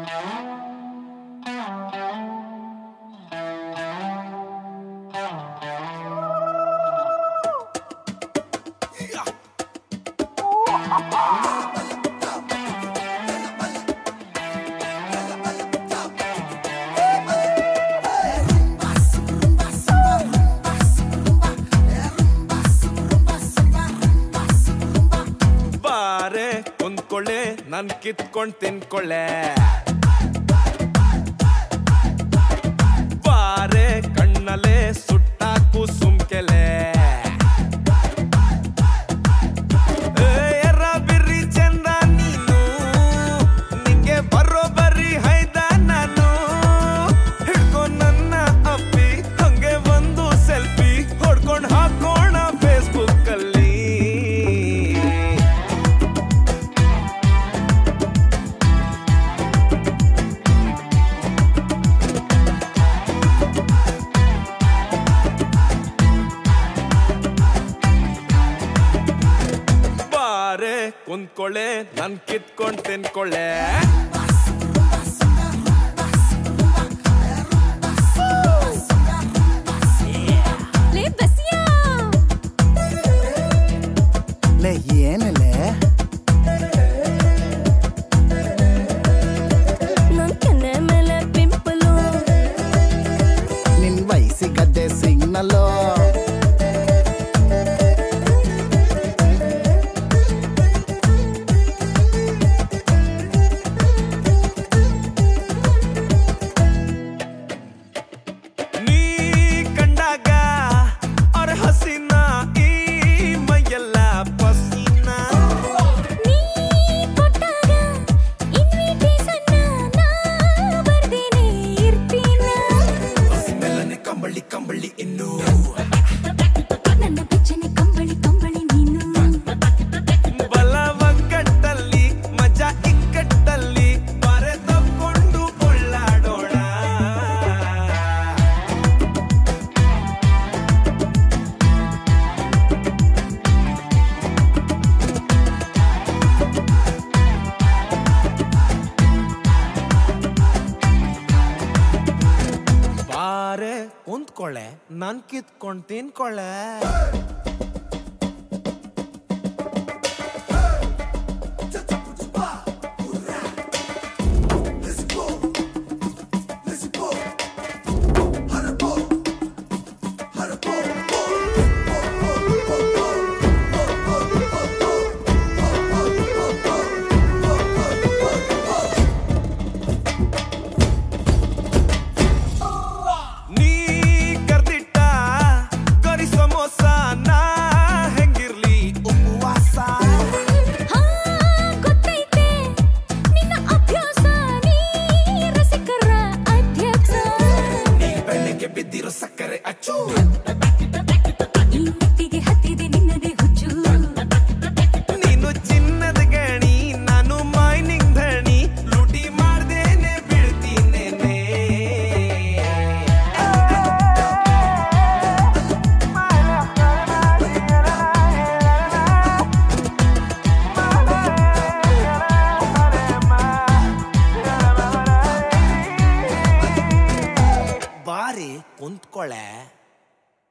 ಬಾರೆ ಕುಂತ್ಕೊಳ್ಳೆ ನನ್ ಕಿತ್ಕೊಂಡ್ ತಿನ್ಕೊಳ್ಳೆ ಬಾರೆ ಕಣ್ಣಲೆ ಸುಟ್ಟಾಕು ಸುಮ್ಕೆಲೆ ಏ, ಎರ್ರ ಬಿರ್ರಿ ಚಂದ ನೀನು ನಿಂಗೆ ಬರೋಬ್ಬರಿ ಹೈದ ನಾನು ಹಿಡ್ಕೊ ನನ್ನ ಅಪ್ಪಿ ಹಂಗೆ ಒಂದು ಸೆಲ್ಫಿ ಹೊಡ್ಕೊಂಡ್ ಹಾಕೋಣ ಫೇಸ್ಬುಕ್ ಅಲ್ಲಿ ಬಾರೆ ಕುಂತ್ಕೊಳ್ಳೆ ನನ್ ಕಿತ್ಕೊಂಡ್ ತಿನ್ಕೊಳ್ಳೆ ಲೇ ಬಸಿಯಾ ಲೇ ಏನಲೇ ನನ್ ಕೆನ್ನೆ ಮೇಲೆ ಪಿಂಪಲು ನಿನ್ ವಯಸ್ಸಿಗದ್ದೆ ಸಿಗ್ನಲ್ಲೋ ನೀ ಕಂಡಾಗ ಅವ್ರ ಹಸಿನ ಈ ಮೈಯೆಲ್ಲ ಪಸಿನ ನೀ ಕೊಟ್ಟಾಗ ಇನ್ವಿಟೇಷನ್ ನಾ ಬರ್ದೇನೆ ಇರ್ತೀನ ಮೆಲ್ಲನೆ ಕಂಬಳಿ ಕಂಬಳಿ ಇನ್ನು ನನ್ನ ಬೆಚ್ಚನೆ ಕಂಬಳಿ ಕಂಬಳಿ ನೀನು ಬಲ ಒಗ್ಗಟ್ಟಲ್ಲಿ ಮಜಾ ಇಕ್ಕಟ್ಟಲ್ಲಿ ಬಾರೆ ತಕ್ಕೊಂಡು ಕೊಳ್ಳಾಡೋಣ ಬಾರೆ ಕುಂತ್ಕೊಳ್ಳೆ ನನ್ ಕಿತ್ಕೊಂಡ್ ತಿನ್ಕೊಳ್ಳೆ ನೀ ಕರ್ದಿಟ್ಟ ಗರಿ ಸಮೋಸ ನಾ ಹೆಂಗಿರ್ಲಿ ಉಪವಾಸ ಹಾ ಗೊತ್ತೈತೆ ನಿನ್ನ ಅಭ್ಯಾಸ ನೀ ರಸಿಕರ ಅಧ್ಯಕ್ಷ ನೀ ಬೆಳಗ್ಗೆ ಬಿದ್ದಿರೋ ಸಕ್ಕರೆ ಅಚ್ಚು ಈ ನೆತ್ತಿಗೆ ಹತ್ತಿದೆ ನಿನ್ನದೇ ಹುಚ್ಚು ನೀನು ಚಿನ್ನದ ಗಣಿ ನಾನು ಮೈನಿಂಗ್ ಧಣಿ ಲೂಟಿ ಮಾಡ್ದೇನೆ ಬೀಳ್ತೀನೇನೆ ಬಾರಿ ಕುಂತ್ಕೊಳ್ಳೆ